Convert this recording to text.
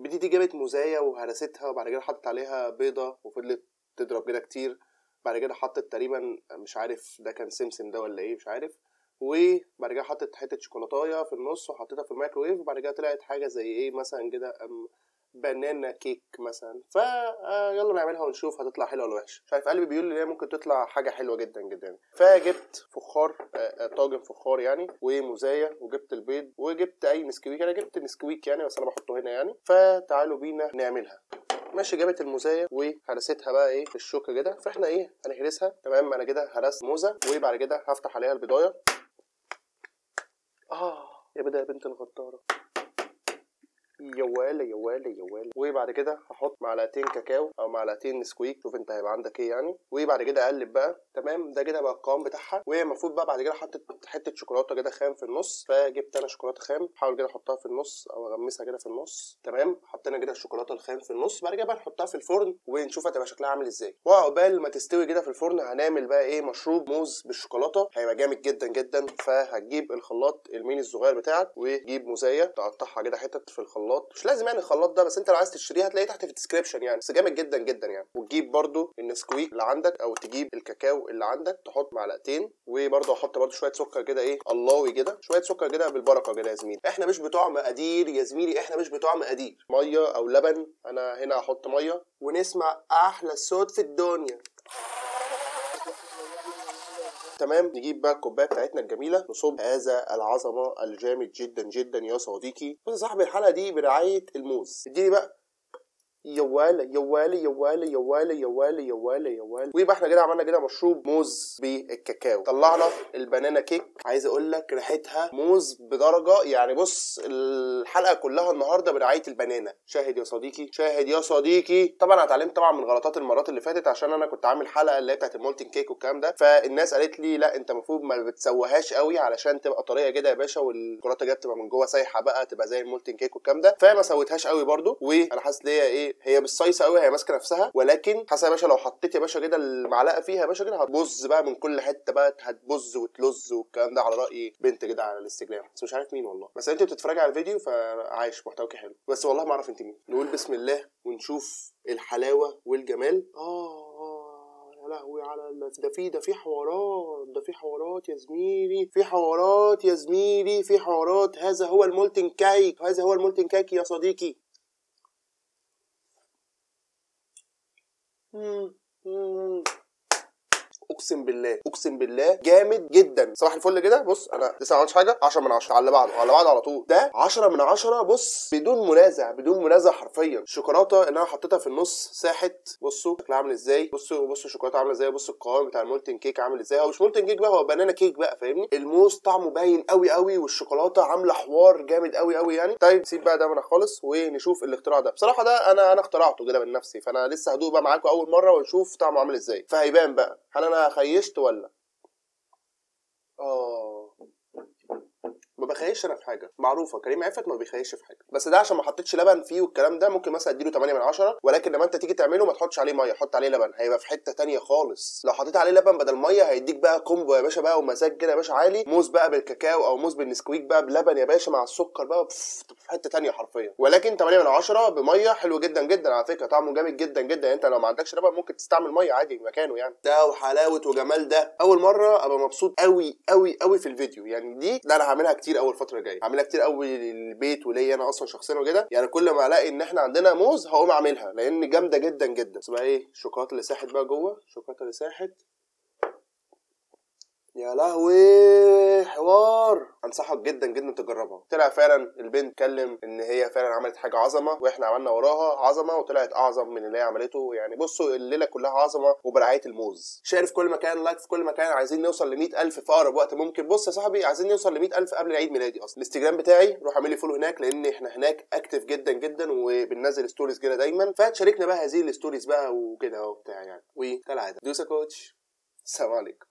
البنت دي جابت موزايه وهرستها وبعد كده حطت عليها بيضه وفضلت تضرب كده كتير بعد كده حطت تقريبا مش عارف ده كان سمسم ده ولا ايه مش عارف وبعد كده حطت حته شوكولاتايه في النص وحطيتها في الميكروويف وبعد كده طلعت حاجه زي ايه مثلا كده أم، بنانا كيك مثلا فا آه، يلا نعملها ونشوف هتطلع حلوه ولا وحشه مش عارف قلبي بيقول لي إن هي ممكن تطلع حاجه حلوه جدا جدا فجبت فخار آه، آه، طاجن فخار يعني ومزايا وجبت البيض وجبت اي نسكويك انا جبت نسكويك يعني بس انا بحطه هنا يعني فتعالوا بينا نعملها ماشي جابت الموزايه وهرستها بقى ايه في الشوكه كده فاحنا ايه هنهرسها تمام انا كده هرست موزه وبعد كده هفتح عليها البضايه اه يا بدا يا بنت الغداره يا ولا يا ولا يا ولا وبعد كده هحط معلقتين كاكاو او معلقتين نسكويك شوف انت هيبقى عندك ايه يعني وبعد كده اقلب بقى تمام ده كده بقى القوام بتاعها وهي المفروض بقى بعد كده حطيت حته شوكولاته كده خام في النص فجبت انا شوكولاته خام حاول كده احطها في النص او اغمسها كده في النص تمام حطينا كده الشوكولاته الخام في النص بعد كده بقى نحطها في الفرن ونشوف هتبقى شكلها عامل ازاي وعقبال ما تستوي كده في الفرن هنعمل بقى ايه مشروب موز بالشوكولاته هيبقى جامد جدا جدا فهتجيب الخلاط الميني الصغير بتاعك وتجيب موزايه تقطعها كده حتت في الخلاط مش لازم يعني الخلاط ده بس انت لو عايز تشتريه هتلاقيه تحت في الديسكربشن يعني بس جامد جدا جدا يعني وتجيب برده النسكويك اللي عندك او تجيب الكاكاو اللي عندك تحط معلقتين وبرده احط برده شويه سكر كده ايه اللهوي كده شويه سكر كده بالبركه كده يا زميلي احنا مش بتوع مقادير يا زميلي احنا مش بتوع مقادير ميه او لبن انا هنا هحط ميه ونسمع احلى صوت في الدنيا تمام نجيب بقى الكوبايه بتاعتنا الجميله نصب هذا العظمه الجامد جدا جدا يا صديقي بص يا صاحبي الحلقه دي برعايه الموز اديني بقى يا ولا يا ولا يا ولا يا ولا يا ولا يا ولا يا ولا ويبقى احنا كده عملنا كده مشروب موز بالكاكاو طلعنا البنانا كيك عايز اقول لك ريحتها موز بدرجه يعني بص الحلقه كلها النهارده برعايه البنانا شاهد يا صديقي شاهد يا صديقي طبعا انا اتعلمت طبعا من غلطات المرات اللي فاتت عشان انا كنت عامل حلقه اللي هي بتاعت المولتن كيك والكلام ده فالناس قالت لي لا انت المفروض ما بتسويهاش قوي علشان تبقى طريه كده يا باشا والشوكولاته جايه بتبقى من جوه سايحه بقى تبقى زي المولتن كيك والكلام ده فما سويتهاش قوي برضو وانا حاسس ان هي ايه هي مش صيصه قوي هي ماسكه نفسها ولكن حاسس يا باشا لو حطيت يا باشا كده المعلقه فيها يا باشا كده هتبظ بقى من كل حته بقى هتبظ وتلز والكلام ده على راي بنت كده على الانستجرام بس مش عارف مين والله بس انت بتتفرجي على الفيديو فعايش محتواكي حلو بس والله ما اعرف انت مين نقول بسم الله ونشوف الحلاوه والجمال اه آه، يا لهوي على ال- ده في ده في حوارات ده في حوارات يا زميلي في حوارات يا زميلي في حوارات هذا هو المولتن كيك هذا هو المولتن كيك يا صديقي مم. مم. اقسم بالله اقسم بالله جامد جدا صباح الفل كده بص انا لسه ما عملتش حاجه 10 من 10 على اللي بعده على اللي بعده على طول ده 10 من 10 بص بدون منازع بدون منازع حرفيا الشوكولاته اللي انا حطيتها في النص ساحت بصوا شكلها عامل ازاي بصوا بصوا الشوكولاته عامله ازاي بصوا القوام بتاع المولتن كيك عامل ازاي هو مش مولتن كيك بقى هو بنانا كيك بقى فاهمني الموز طعمه باين قوي قوي والشوكولاته عامله حوار جامد قوي قوي يعني طيب سيب بقى ده من خالص ونشوف الاختراع ده بصراحه ده انا انا اخترعته كده من نفسي فانا لسه هدوق بقى معاكم اول مره ونشوف طعمه عامل ازاي فهيبان بقى هل انا خيشت ولا اه ما بخيش انا في حاجه معروفه كريم عفت ما بيخيش في حاجه بس ده عشان ما حطيتش لبن فيه والكلام ده ممكن مثلا اديله 8 من 10 ولكن لما انت تيجي تعمله ما تحطش عليه ميه حط عليه لبن هيبقى في حته تانية خالص لو حطيت عليه لبن بدل ميه هيديك بقى كومبو يا باشا بقى ومزاج كده يا باشا عالي موز بقى بالكاكاو او موز بالنسكويك بقى بلبن يا باشا مع السكر بقى بف- في حته تانية حرفيا ولكن 8 من 10 بميه حلو جدا جدا على فكره طعمه جامد جدا جدا يعني انت لو ما عندكش لبن ممكن تستعمل ميه عادي مكانه يعني ده وحلاوه وجمال ده اول مره ابقى مبسوط قوي قوي قوي في الفيديو يعني دي لا انا هعملها كتير اول فتره الجايه هعملها كتير قوي للبيت وليا انا اصلا شخصيا وكده يعني كل ما الاقي ان احنا عندنا موز هقوم اعملها لان جامده جدا جدا بس بقى ايه الشوكولاته اللي ساحت بقى جوه الشوكولاته اللي ساحت يا لهوي حوار انصحك جدا جدا تجربها طلع فعلا البنت اتكلم ان هي فعلا عملت حاجه عظمه واحنا عملنا وراها عظمه وطلعت اعظم من اللي هي عملته يعني بصوا الليله كلها عظمه وبرعايه الموز شير في كل مكان لايك في كل مكان عايزين نوصل ل 100000 في اقرب وقت ممكن بص يا صاحبي عايزين نوصل ل 100000 قبل عيد ميلادي اصلا الانستجرام بتاعي روح اعمل لي فولو هناك لان احنا هناك اكتف جدا جدا وبننزل ستوريز كده دايما فتشاركنا بقى هذه الستوريز بقى وكده وبتاع يعني وكالعاده دوسا كوتش السلام عليكم